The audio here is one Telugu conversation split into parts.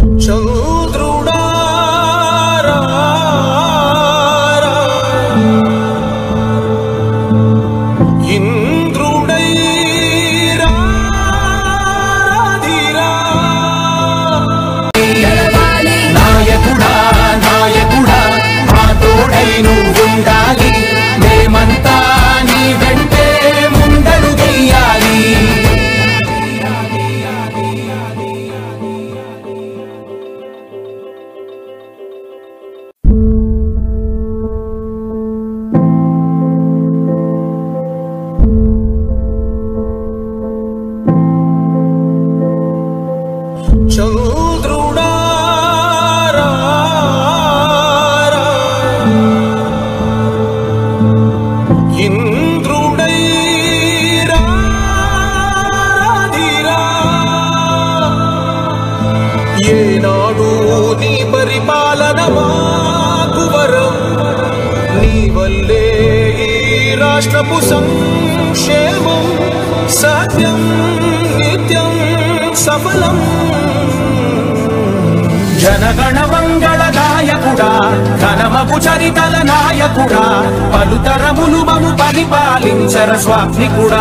చంద్రుడా రా, రా. ఇంద్రుడై రా, ధీరా. నాయకుడా నాయకుడా మా తోడై నువ్వుండాలి మేమంతా నీ వెంటే ముందడుగెయ్యాలి చంద్రుడా రా, రా. ఇంద్రుడై రా, ధీరా. ఏనాడు నీ పరిపాలన మాకు వరం నీ వల్లే ఈ రాష్ట్రపు సంక్షేమం సత్యం నిత్యం సఫలం జనగణ మంగళ నాయకుడా ఘనమపు చరితల నాయకుడా పలుతరములు మము పరిపాలించర స్వాప్నికుడా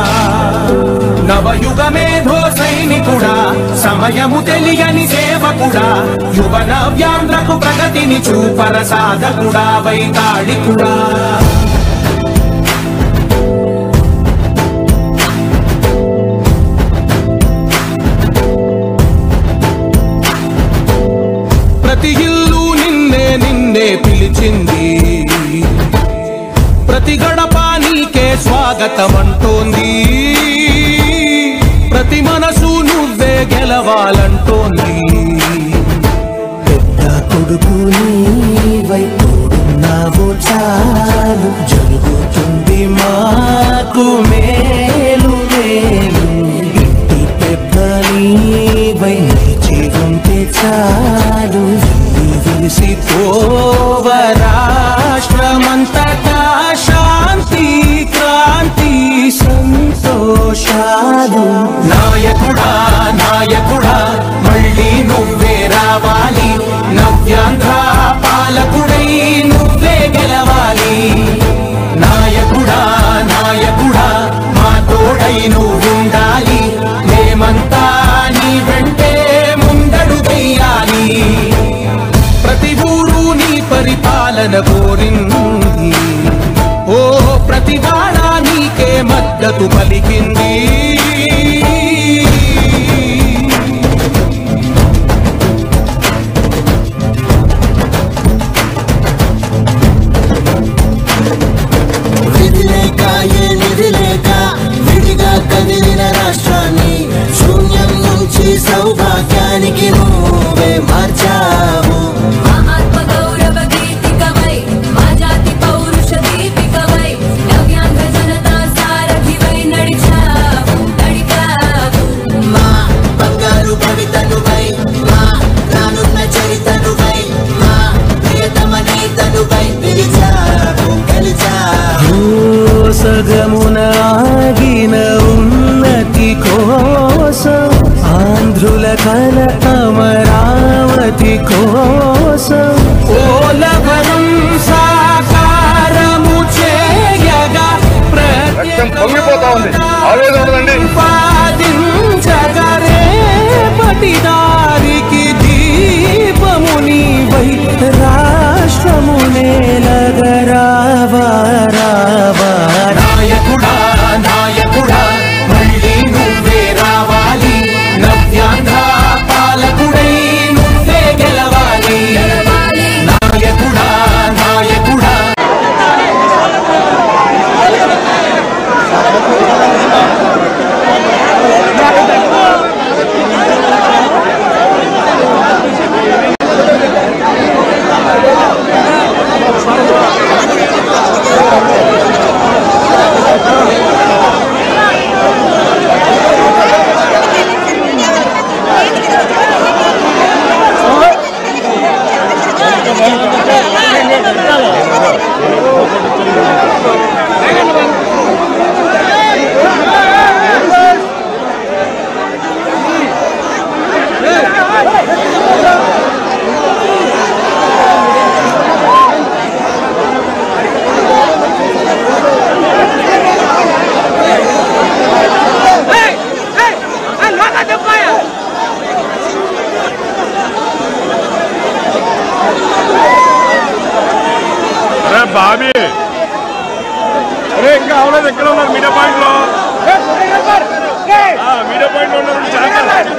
నవయుగ మేధో సైనికుడా సమయము తెలియని సేవకుడా యువ నవ్యాంధ్రకు ప్రగతిని చూపర సాధకుడా వైతాళికుడా ప్రతి ఇల్లు నిన్నే నిన్నే పిలిచింది ప్రతి గడప నీకే స్వాగతం అంటోంది ప్రతి మనసు నువ్వే గెలవాలంటోంది పెద్ద కొడుకు నీవై తోడున్నావు చాలు జరుగుతుంది మాకు మేలు మేలు ఇంటి పెద్ద నీవై నిలిచి ఉంటే చాలు విలిసి పోవ రాష్ట్రమంతటా శాంతి క్రాంతి సంతోషాలు నాయకుడా నాయకుడా మళ్ళీ నువ్వే రావాలి నవ్యాంధ్ర పాలకుడై నువ్వే గెలవాలి నాయకుడా నాయకుడా మా తోడై నువ్వుండాలి మేమంతా నీ వెంటే ముందడుగెయ్యాలి ప్రతి ఊరు నీ పరిపాలన కోరింది ఓ ప్రతి వాడ నీకే మద్దతు పలికింది విధిలేక ఏ నిధిలేక విడిగా కదిలిన రాష్ట్రాన్ని శూన్యం నుంచి సౌభాగ్యానికి నువ్వే మార్చావు ఆత్మగౌరవ గీతికవై మా జాతి పౌరుష దీపికవై నవ్యాంధ్ర జనతా సారథివై నడిచావు నడిపావు మా బంగారు భవితనువై మా రానున్న చరితనువై మా ప్రియతమ నేతనువై పిలిచావు గెలిచావు సగమున ఆగిన ఉన్నతి కోసం ఆంధ్రుల కల అమరావతి కోసం ఓలవరం సాకారము చేయగా రక్తం పొంగిపోతా ఉంది. ఆవేదన ఉండదండి. పాదించగరే పటిదారికి దీపము నీవై రాష్ట్రము నేలగరావా రావా నాయకుడా నాయకుడా మళ్ళీ నువ్వే రావాలి నవ్యాంధ్ర పాలకుడై నువ్వే గెలవాలి నాయకుడా నాయకుడా ఆ ఇంకా అవలేదు ఎక్కడ ఉన్నారు మీడియా పాయింట్ లో ఆ, మీడియా పాయింట్ లో ఉన్నారు జాగ్రత్త.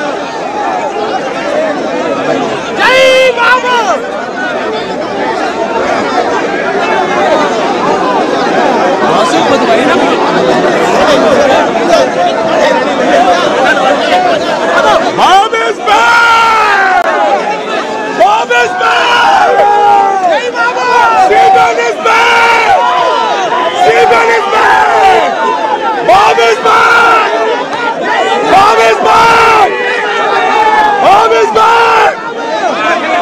Bob is back! Bob is back! Seaman is back! Seaman is back! Bob is back! Bob is back! Bob is back!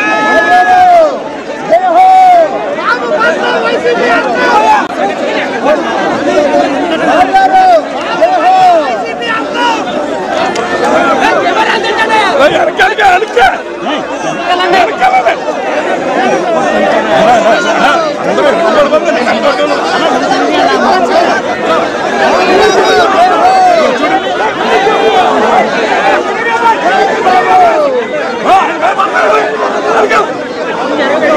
ఏయ్, వెనక, వెనక, వెనక! వెనకాలనే. అందరూ ఇంకోటి పంపండి, నేను ఇంకోటి ఉన్నాను. ఆ, వెనక, వెనక, వెనక.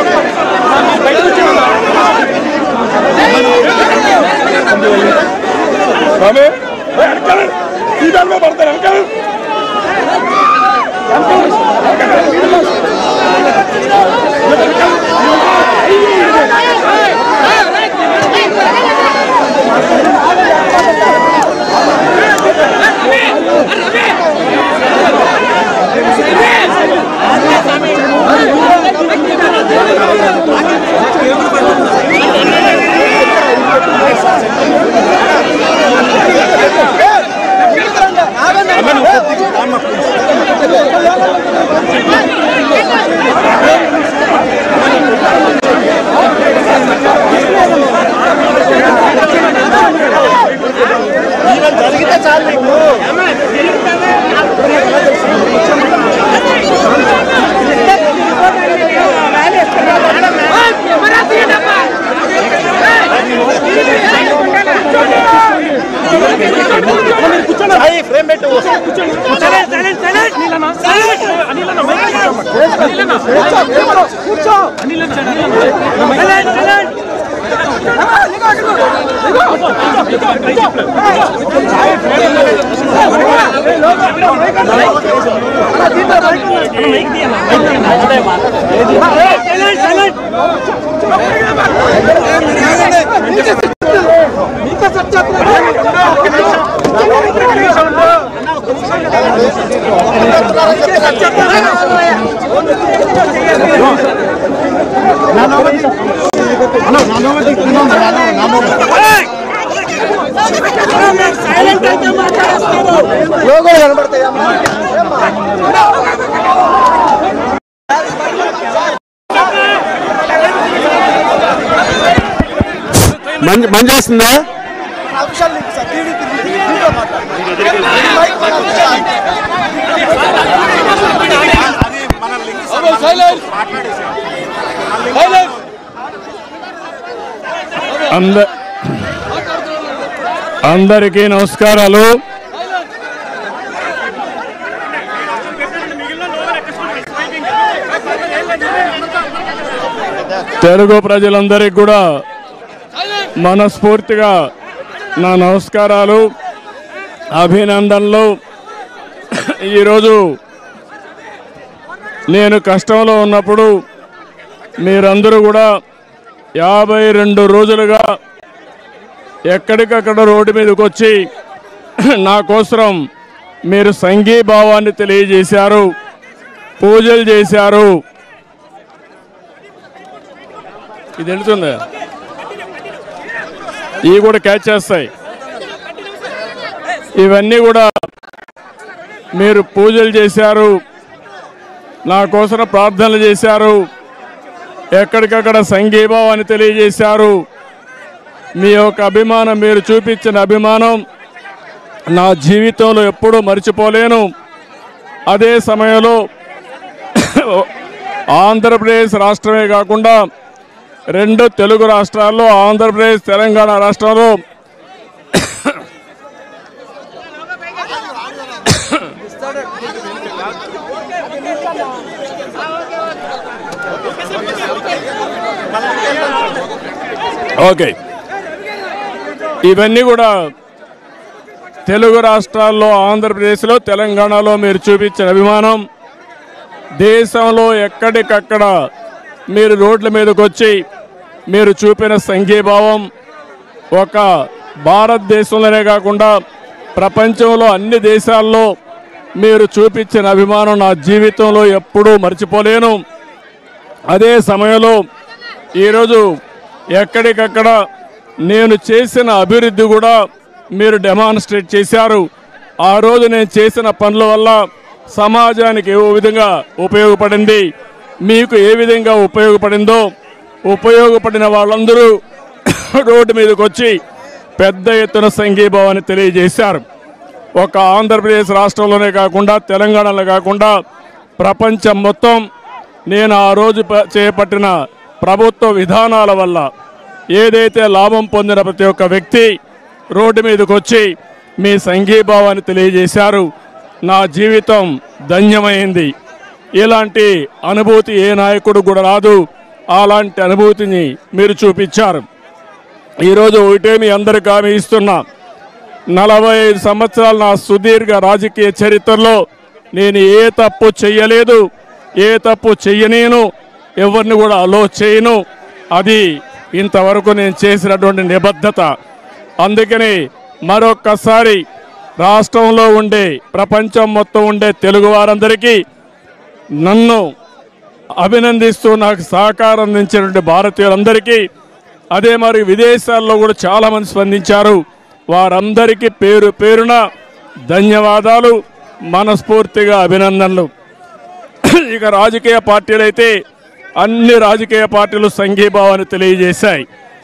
స్వామి ఏయ్, వెనకాల సీతాల్లో పడతారు వెనకాల మంచి మంచి వస్తుందా అంద అందరికీ నమస్కారాలు తెలుగు ప్రజలందరికీ కూడా మనస్ఫూర్తిగా నా నమస్కారాలు అభినందనలు ఈరోజు నేను కష్టంలో ఉన్నప్పుడు మీరందరూ కూడా యాభై రెండు రోజులుగా ఎక్కడికక్కడ రోడ్డు మీదకి వచ్చి నా కోసం మీరు సంఘీభావాన్ని తెలియజేశారు పూజలు చేశారు ఇది వెళుతుంది ఇవి కూడా క్యాచ్ చేస్తాయి ఇవన్నీ కూడా మీరు పూజలు చేశారు నా కోసం ప్రార్థనలు చేశారు ఎక్కడికక్కడ సంఘీభావాన్ని తెలియజేశారు మీ యొక్క అభిమానం మీరు చూపించిన అభిమానం నా జీవితంలో ఎప్పుడూ మర్చిపోలేను అదే సమయంలో ఆంధ్రప్రదేశ్ రాష్ట్రమే కాకుండా రెండు తెలుగు రాష్ట్రాల్లో ఆంధ్రప్రదేశ్ తెలంగాణ రాష్ట్రంలో ఓకే ఇవన్నీ కూడా తెలుగు రాష్ట్రాల్లో ఆంధ్రప్రదేశ్లో తెలంగాణలో మీరు చూపించిన అభిమానం దేశంలో ఎక్కడికక్కడ మీరు రోడ్ల మీదకి వచ్చి మీరు చూపిన సంఘీభావం ఒక భారతదేశంలోనే కాకుండా ప్రపంచంలో అన్ని దేశాల్లో మీరు చూపించిన అభిమానం నా జీవితంలో ఎప్పుడూ మర్చిపోలేను అదే సమయంలో ఈరోజు ఎక్కడికక్కడ నేను చేసిన అభివృద్ధి కూడా మీరు డెమాన్స్ట్రేట్ చేశారు ఆ రోజు నేను చేసిన పనుల వల్ల సమాజానికి ఏ విధంగా ఉపయోగపడింది మీకు ఏ విధంగా ఉపయోగపడిందో ఉపయోగపడిన వాళ్ళందరూ రోడ్డు మీదకి వచ్చి పెద్ద ఎత్తున సంఘీభావాన్ని తెలియజేశారు ఒక ఆంధ్రప్రదేశ్ రాష్ట్రంలోనే కాకుండా తెలంగాణలో కాకుండా ప్రపంచం మొత్తం నేను ఆ రోజు ప- చేపట్టిన ప్రభుత్వ విధానాల వల్ల ఏదైతే లాభం పొందిన ప్రతి ఒక్క వ్యక్తి రోడ్డు మీదకి వచ్చి మీ సంఘీభావాన్ని తెలియజేశారు నా జీవితం ధన్యమైంది ఇలాంటి అనుభూతి ఏ నాయకుడు కూడా రాదు అలాంటి అనుభూతిని మీరు చూపించారు ఈరోజు ఒకటే మీ అందరికి హామీ ఇస్తున్నా నలభై ఐదు సంవత్సరాల నా సుదీర్ఘ రాజకీయ చరిత్రలో నేను ఏ తప్పు చెయ్యలేదు ఏ తప్పు చెయ్యనేను ఎవరిని కూడా అలో చేయను అది ఇంతవరకు నేను చేసినటువంటి నిబద్ధత అందుకని మరొక్కసారి రాష్ట్రంలో ఉండే ప్రపంచం మొత్తం ఉండే తెలుగు వారందరికీ నన్ను అభినందిస్తూ నాకు సహకారం అందించినటువంటి భారతీయులందరికీ అదే మరి విదేశాల్లో కూడా చాలా మంది స్పందించారు వారందరికీ పేరు పేరున ధన్యవాదాలు మనస్ఫూర్తిగా అభినందనలు ఇక రాజకీయ పార్టీలైతే అన్ని రాజకీయ పార్టీలు సంఘీభావాన్ని తెలియజేశాయి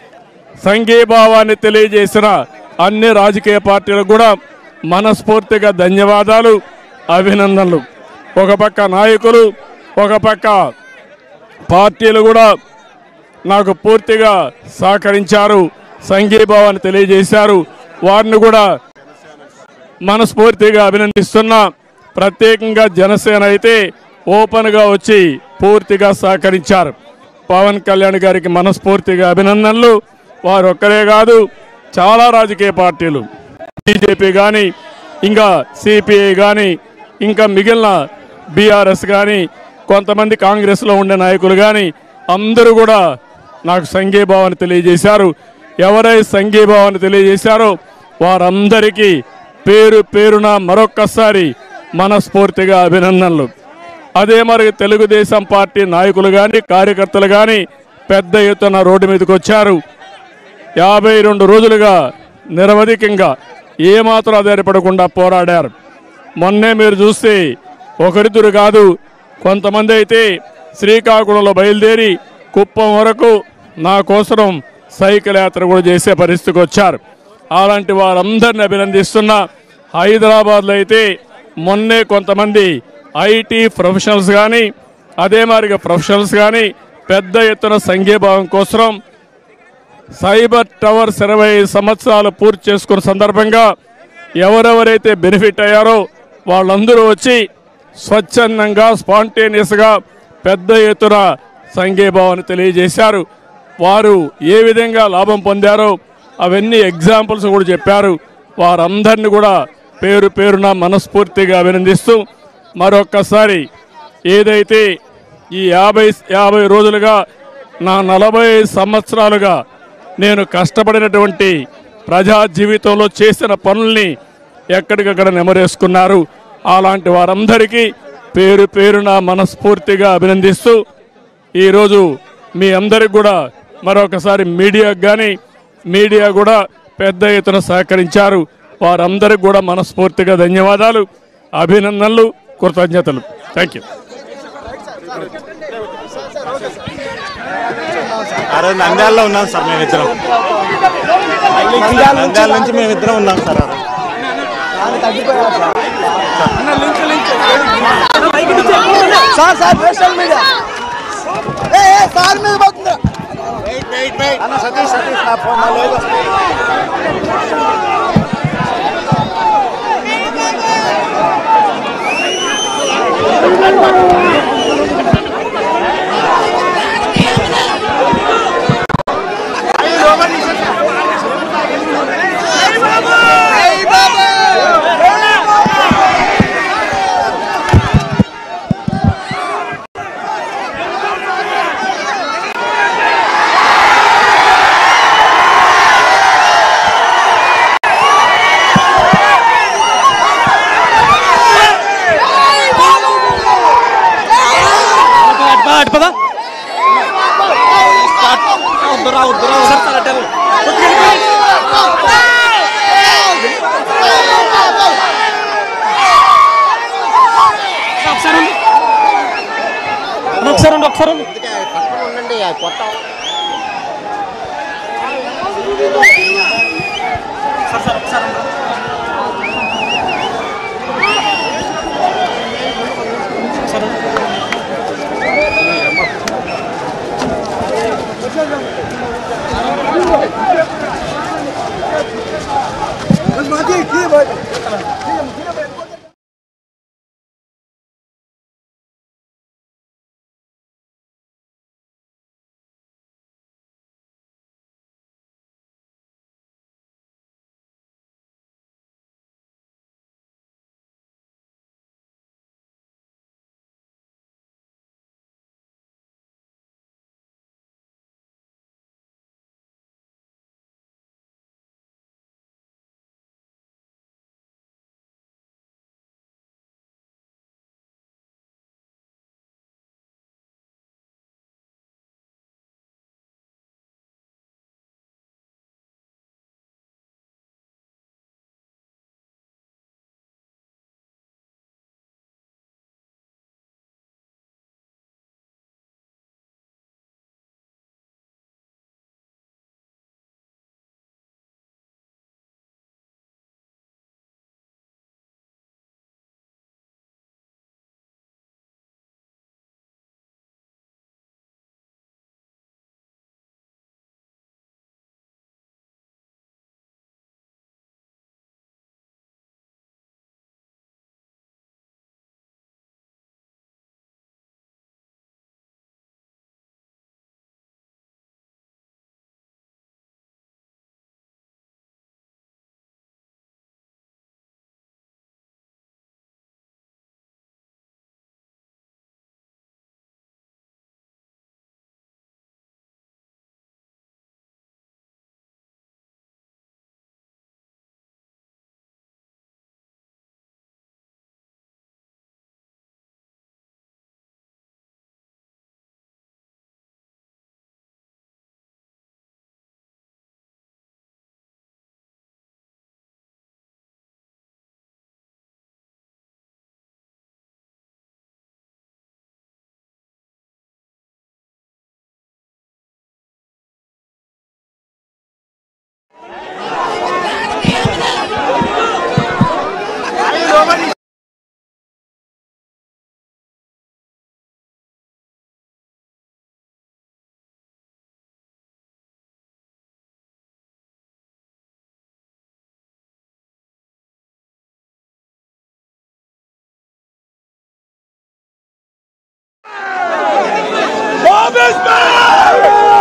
సంఘీభావాన్ని తెలియజేసిన అన్ని రాజకీయ పార్టీలకు కూడా మనస్ఫూర్తిగా ధన్యవాదాలు అభినందనలు ఒక పక్క నాయకులు ఒక పక్క పార్టీలు కూడా నాకు పూర్తిగా సహకరించారు సంఘీభావాన్ని తెలియజేశారు వారిని కూడా మనస్ఫూర్తిగా అభినందిస్తున్నా ప్రత్యేకంగా జనసేన అయితే ఓపెన్గా వచ్చి పూర్తిగా సహకరించారు పవన్ కళ్యాణ్ గారికి మనస్ఫూర్తిగా అభినందనలు వారు ఒక్కరే కాదు చాలా రాజకీయ పార్టీలు బీజేపీ కానీ ఇంకా సిపిఐ కానీ ఇంకా మిగిలిన బీఆర్ఎస్ కానీ కొంతమంది కాంగ్రెస్లో ఉండే నాయకులు కానీ అందరూ కూడా నాకు సంఘీభావాన్ని తెలియజేశారు ఎవరైతే సంఘీభావాన్ని తెలియజేశారో వారందరికీ పేరు పేరున మరొక్కసారి మనస్ఫూర్తిగా అభినందనలు అదే మరి తెలుగుదేశం పార్టీ నాయకులు కానీ కార్యకర్తలు కానీ పెద్ద ఎత్తున రోడ్డు మీదకి వచ్చారు యాభై రెండు రోజులుగా నిరవధికంగా ఏమాత్రం ఆధారపడకుండా పోరాడారు మొన్నే మీరు చూస్తే ఒకరిద్దరు కాదు కొంతమంది అయితే శ్రీకాకుళంలో బయలుదేరి కుప్పం వరకు నా కోసం సైకిల్ యాత్ర కూడా చేసే పరిస్థితికి వచ్చారు అలాంటి వారందరిని అభినందిస్తున్నా హైదరాబాద్లో అయితే మొన్నే కొంతమంది ఐటీ ప్రొఫెషనల్స్ కానీ అదే మాదిరిగా ప్రొఫెషనల్స్ కానీ పెద్ద ఎత్తున సంఘీభావం కోసం సైబర్ టవర్స్ ఇరవై ఐదు సంవత్సరాలు పూర్తి చేసుకున్న సందర్భంగా ఎవరెవరైతే బెనిఫిట్ అయ్యారో వాళ్ళందరూ వచ్చి స్వచ్ఛందంగా స్పాంటేనియస్గా పెద్ద ఎత్తున సంఘీభావాన్ని తెలియజేశారు వారు ఏ విధంగా లాభం పొందారో అవన్నీ ఎగ్జాంపుల్స్ కూడా చెప్పారు వారందరినీ కూడా పేరు పేరున మనస్ఫూర్తిగా అభినందిస్తూ మరొక్కసారి ఏదైతే ఈ యాభై యాభై రోజులుగా నా నలభై సంవత్సరాలుగా నేను కష్టపడినటువంటి ప్రజా జీవితంలో చేసిన పనుల్ని ఎక్కడికక్కడ నెమరేసుకున్నారు అలాంటి వారందరికీ పేరు పేరున మనస్ఫూర్తిగా అభినందిస్తూ ఈరోజు మీ అందరికి కూడా మరొకసారి మీడియాకు కానీ మీడియా కూడా పెద్ద ఎత్తున సహకరించారు వారందరికి కూడా మనస్ఫూర్తిగా ధన్యవాదాలు అభినందనలు కృతజ్ఞతలు థ్యాంక్ యూ ఆ రోజు నంద్యాలలో ఉన్నాం సార్ మేమిద్దరం నంద్యాల నుంచి మేమిద్దరం ఉన్నాం సార్ ఆ రోజు. సార్ సార్ సోషల్ మీడియా ఏ ఏ, సార్ మీద పోతుంది అన్న సతీష్ సతీష్ నా ఫోన్ నా లోగో. ఒకసారి ఉండు, ఒకసారి ఉండు. అందుకే పక్కన ఉండండి ఆ కొత్త Bob is back!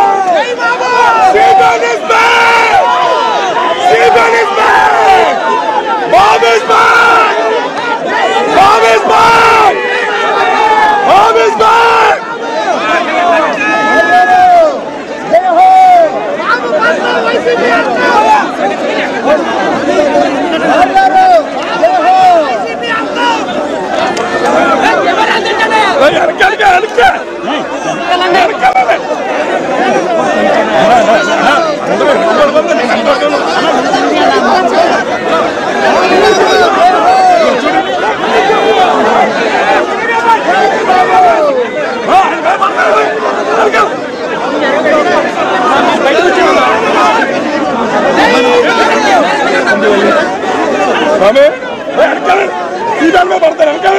Stephen is back! Stephen is back! Bob is back! Bob is back! Bob is back! వెనకాలగా వెనక వెనకాలనే స్వామి వెనకాల సీదాల్లో పడతారు వెనకాల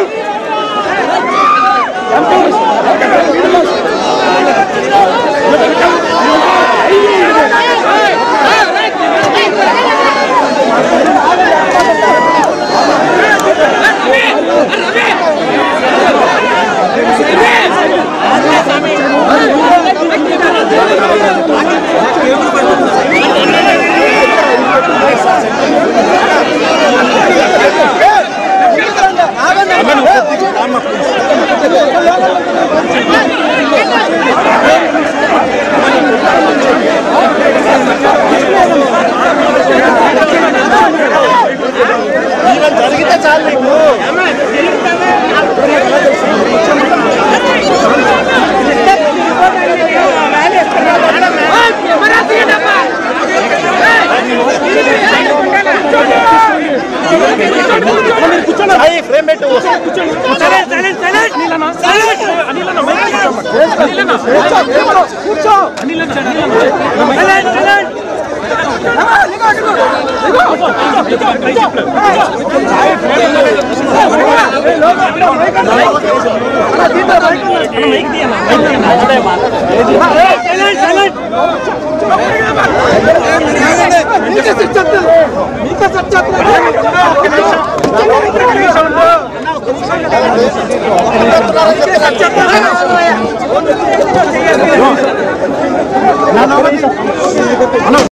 జరిగితే చాలు నీకు ఫ్రేమ్ పెట్టు కూర్చో మీకే శిక్ష మీకే శిక్ష